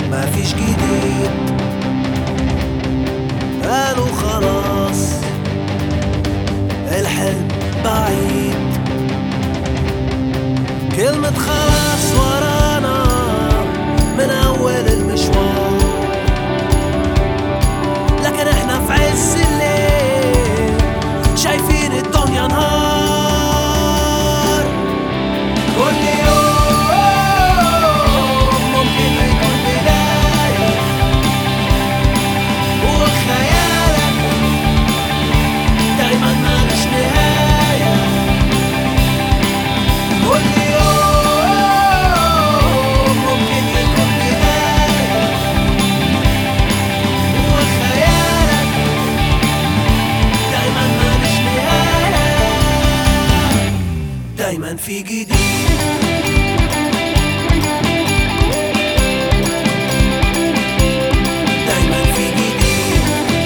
مفيش جديد قالوا خلاص الحلم بعيد كلمة خلاص ورانا من أول المشوار لكن احنا في عز الليل شايفين الدنيا نهار كل يوم ممكن يكون بداية وخيالك دايما مالوش نهاية كل يوم ممكن يكون بداية وخيالك دايما مالوش نهاية دايما في جديد دايما في جديد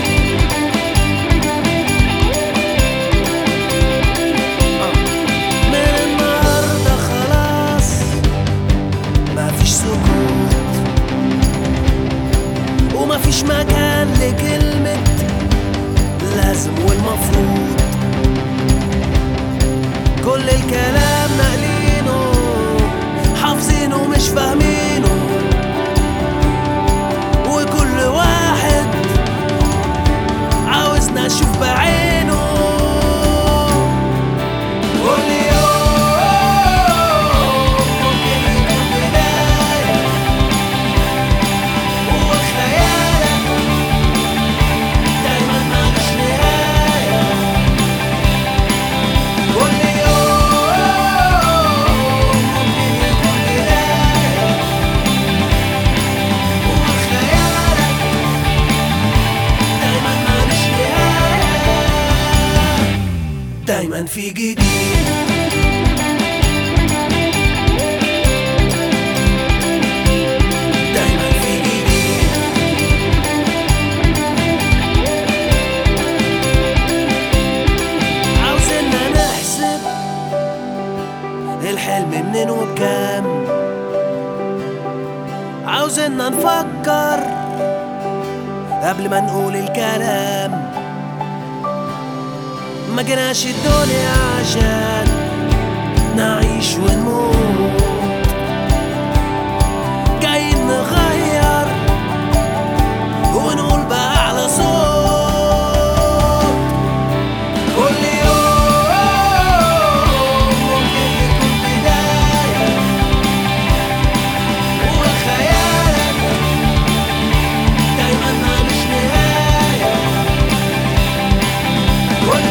من النهارده خلاص مفيش سكوت ومفيش مكان لكلمة لازم والمفروض كل الكلام ناقلينه حافظينه مش فاهمينه وكل واحد عاوزنا نشوف بعينه كل يوم ممكن يكون بداية وخيالك دايما مالوش نهاية كل يوم ممكن يكون بداية وخيالك دايما مالوش نهاية دايما في جديد دايما في جديد عاوزنا نحسب الحلم منين وبكام عاوزنا نفكر قبل ما نقول الكلام ما جيناش الدنيا عشان نعيش ونموت جايين نغير ونقول بأعلى صوت كل يوم ممكن يكون بداية وخيالك دايما مالوش نهاية كل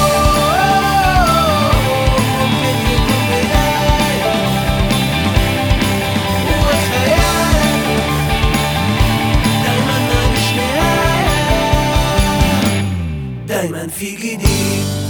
يوم ممكن يكون بداية وخيالك دايما مالوش نهاية دايما في جديد